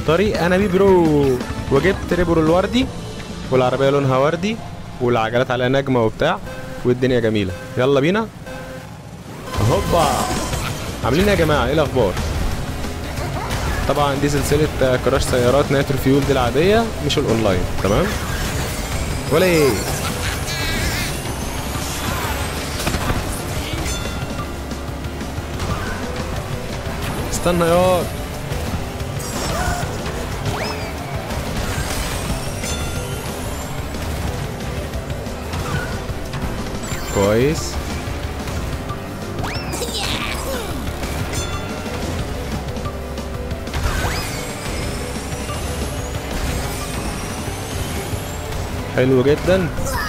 طريق انا بيبرو وجبت ريبرو الوردي والعربيه لونها وردي والعجلات عليها نجمه وبتاع والدنيا جميله يلا بينا هوبا عاملين إيه يا جماعه ايه الاخبار طبعا دي سلسله آه، كراش سيارات نايترو فيول دي العاديه مش الاونلاين تمام ولا ايه استنى ياض كويس حلو جدا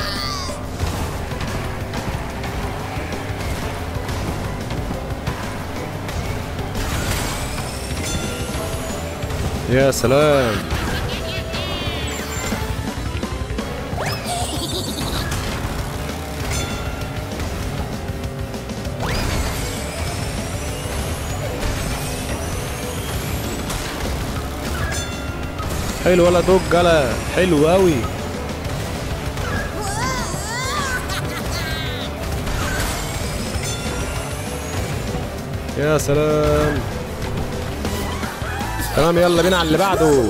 يا سلام حلو ولا دوج جلا حلو قوي يا سلام تمام يلا بينا على اللي بعده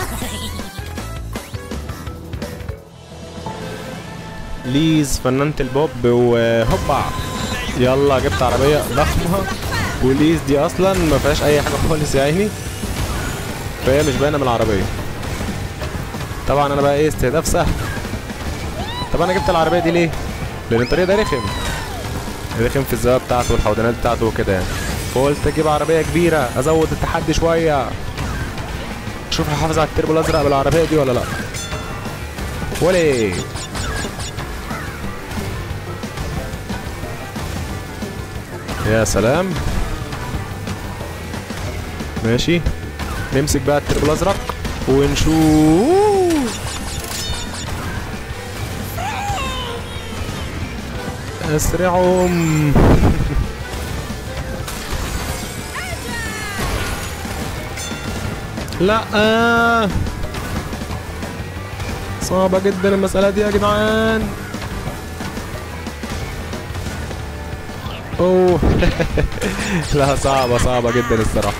ليز فنانة البوب وهوبا يلا جبت عربية ضخمة وليز دي اصلا ما فيهاش اي حاجة خالص يا عيني فهي مش باينة من العربية طبعا انا بقى ايه استهداف سهل طب انا جبت العربية دي ليه؟ لان الطريق ده رخم رخم في الزاوية بتاعته والحودانات بتاعته وكده يعني فقلت اجيب عربية كبيرة ازود التحدي شوية شوف هحافظ على التربو الازرق بالعربية دي ولا لا ولا ايه يا سلام ماشي نمسك بقى التربو الازرق ونشوف اسرعهم لا صعبة جدا المسألة دي يا جدعان اوه لا صعبة صعبة جدا الصراحة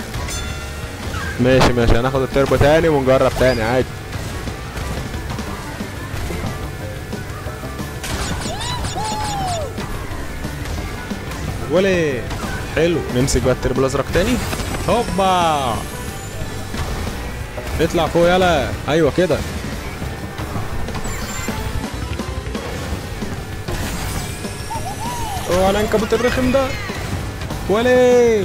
ماشي ماشي هناخد التربو تاني ونجرب تاني عادي ولي حلو نمسك بقى التربو الازرق تاني هوبا اطلع فوق يلا ايوه كده اوه على العنكبوت الرخم ده ولي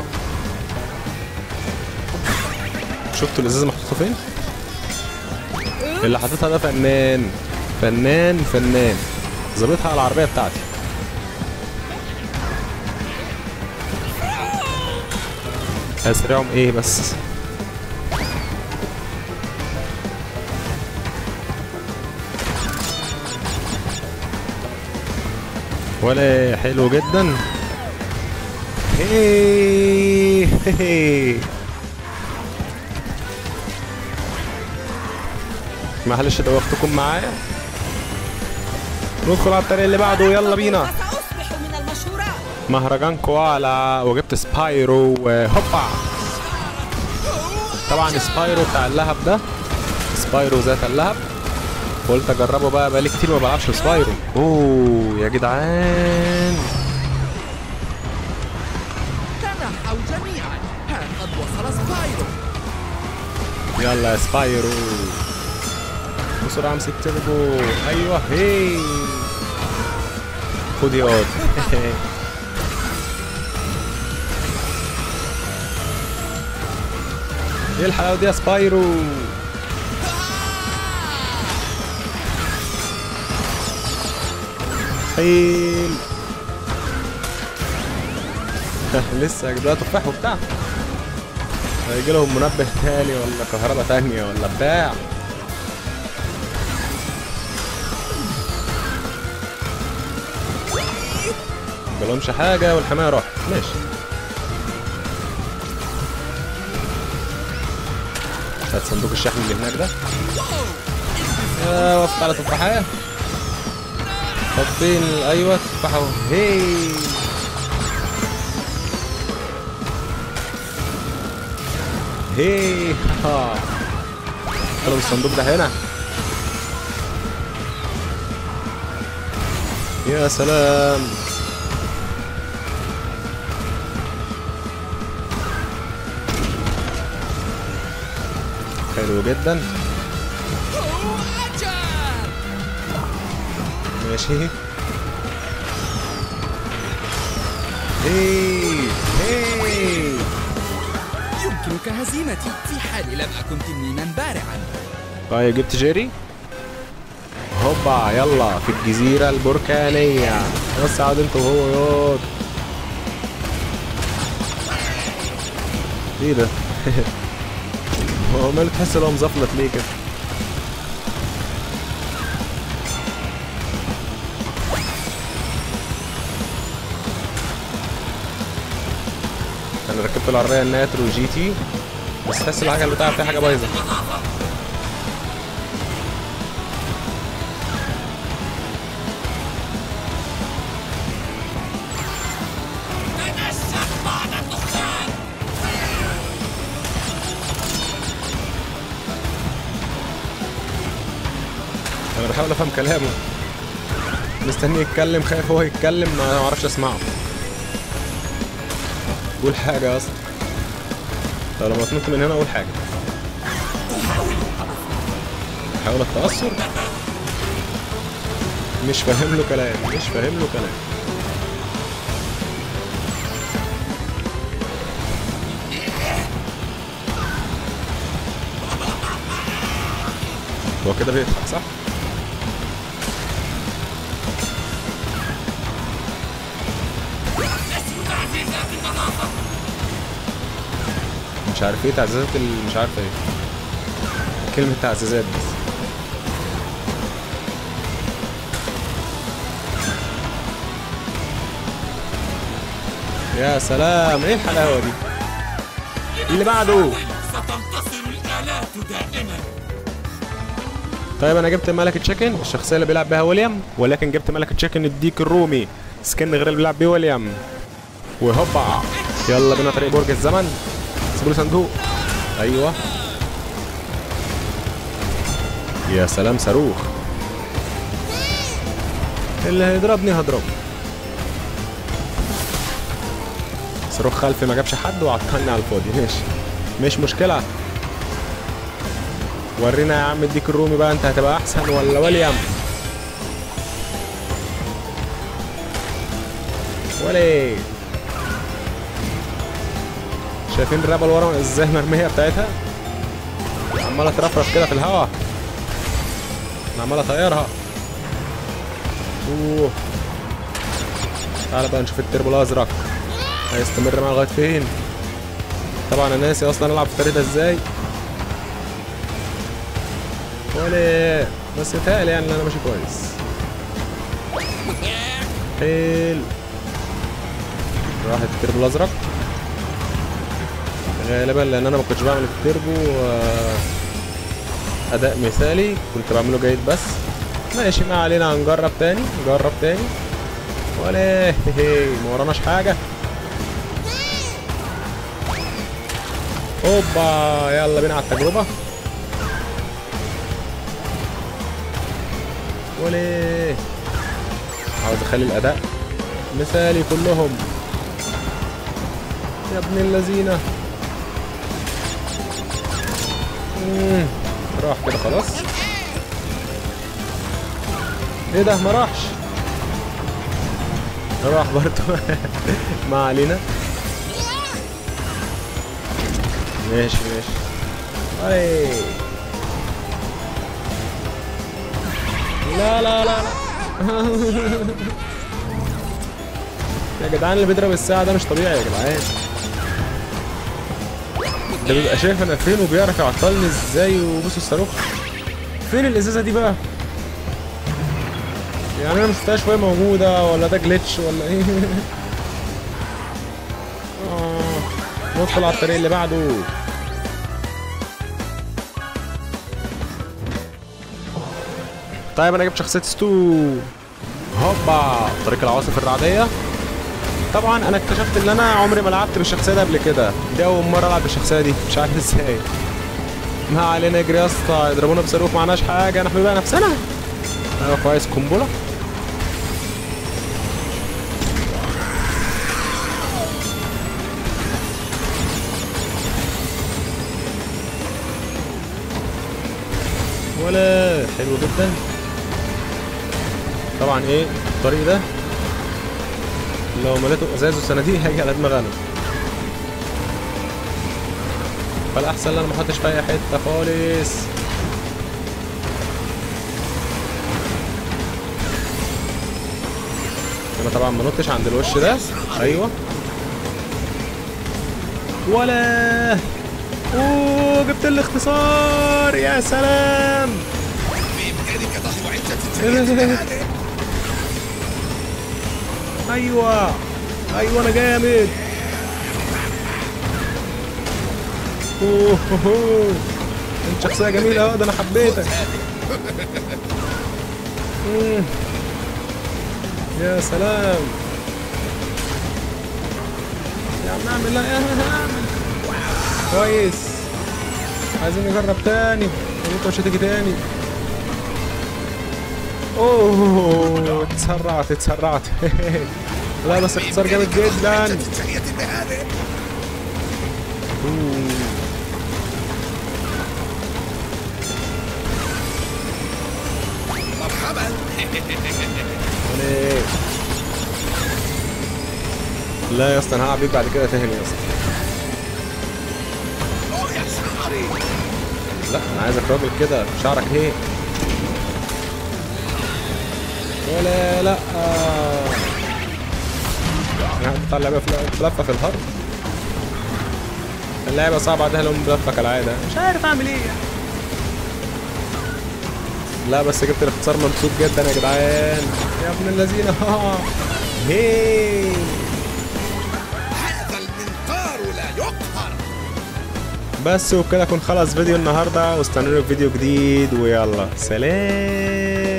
شفتوا الازازه محطوطه فين اللي حاططها ده فنان فنان فنان ظابطها على العربيه بتاعتي اسرعهم ايه بس ولا حلو جدا هي هي معلش دوختكم معايا ندخل على الطريق اللي بعده يلا بينا سأصبح من المشهورات مهرجان كوالا وجبت سبايرو وهوبا طبعا سبايرو بتاع اللهب ده سبايرو ذات اللهب قلت اجربه بقى بقالي كتير ما بلعبش سبايرو اوه يا جدعان تنحوا جميعا ها قد وصل سبايرو يلا يا سبايرو بسرعة امسك تربو ايوه هي خد ياض ايه الحلاوة دي يا سبايرو حيل لسه يا جدعان تفاح وبتاع هيجي لهم منبه تاني ولا كهرباء تانية ولا بتاع ملهمش حاجة والحماية راحت ماشي هات صندوق الشحن اللي هناك ده آه وقفت على تفاحية طب فين ايوه تفاحة اهو هي هي ها طلب الصندوق ده هنا يا سلام حلو جدا أجل ماشي هي هي يمكنك هزيمتي في حال لم أكن تنينا بارعا طيب جبت جيري هوبا يلا في الجزيرة البركانية بس عاد انت وهو ياض ايه ده؟ هو ماله تحس ان هو مزفلت ليه كده؟ انا ركبت العربية الناترو جي تي بس تحس العجل بتاعها فيها حاجة بايظة انا بحاول افهم كلامه مستني يتكلم خايف هو يتكلم ما اعرفش اسمعه قول حاجه اصلا طب لما تنط من هنا قول حاجه حاول التأثر مش فاهم له كلام مش فاهم له كلام هو كده بيضحك صح؟ مش عارف ايه تعزيزات ال- مش عارف ايه كلمة تعزيزات بس يا سلام ايه الحلاوة دي اللي بعده ستنتصر الآلات دائما طيب انا جبت ملك تشيكن الشخصيه اللي بيلعب بيها ويليام ولكن جبت ملك تشيكن الديك الرومي سكن غير اللي بيلعب بيه ويليام وهوبا يلا بينا طريق برج الزمن سيبوا لي صندوق ايوه يا سلام صاروخ اللي هيضربني هضربه صاروخ خلفي ما جابش حد وعطلني على الفاضي ماشي مش مشكله ورينا يا عم الديك الرومي بقى انت هتبقى احسن ولا ويليام ولي شايفين الرابة اللي ورا ازاي المرمية بتاعتها عمالة ترفرف كده في الهوا انا عمال اطيرها اوه تعالى بقى نشوف التربو الازرق هيستمر معانا لغايه فين طبعا انا ناسي اصلا العب في الطريق ده ازاي ولا بس يتهيألي يعني ان انا ماشي كويس حلو راح التربو الازرق غالبا لان انا ما كنتش بعمل في التربو آه، اداء مثالي كنت بعمله جيد بس ماشي ما علينا هنجرب تاني نجرب تاني ولا هي ما وراناش حاجه اوبا يلا بينا على التجربه وليه عاوز اخلي الاداء مثالي كلهم يا ابن اللذينه مم، راح كده خلاص ايه ده ما راحش راح برضو ما علينا ماشي ماشي أي. لا لا لا لا يا جدعان اللي بيضرب الساعة ده مش طبيعي يا جدعان ده بيبقى شايف انا فين وبيعرف يعطلني ازاي وبص الصاروخ فين الازازة دي بقى؟ يعني انا مشفتهاش وهي موجودة ولا ده جليتش ولا ايه؟ آه. ندخل على الطريق اللي بعده طيب انا جبت شخصيه ستو هوبا طريق العواصف الرعديه طبعا انا اكتشفت ان انا عمري ما لعبت بالشخصيه دي قبل كده دي اول مره العب بالشخصيه دي مش عارف ازاي ما علينا اجري يا اسطى يضربونا بصاروخ معناش حاجه نحمي بقى نفسنا ايوه كويس قنبله ولا حلو جدا طبعا ايه الطريق ده لو مليته ازاز وصناديق هيجي على دماغنا فالاحسن ان انا ما احطش في اي حته خالص انا طبعا ما نطش عند الوش ده ايوه ولا اوه جبت الاختصار يا سلام بإمكانك ضهو عدة سريعة هذه ايوه ايوه انا جامد اوه هو هو. انت شخصيه جميله اهو ده انا حبيتك مم. يا سلام يا عم اعمل لا يا عم اعمل كويس عايزين نجرب تاني انت مش هتيجي تاني اوه اتسرعت اتسرعت لا بس اختصار جامد جدا عدة سريعة بهذه مرحبا عليك. لا يا اسطى انا هلعب بيك بعد كده تاني يا اسطى أوه يا شعري لا انا عايزك راجل كده شعرك ايه ولا لا انا هقطع اللعبه في في لفه في الهرب اللعبه صعبه عدها لهم بلفه كالعاده مش عارف اعمل ايه لا بس جبت الاختصار مبسوط جدا يا جدعان يا ابن الذين هي هذا المنقار لا يقهر بس وبكده اكون خلص فيديو النهارده واستنوني في فيديو جديد ويلا سلام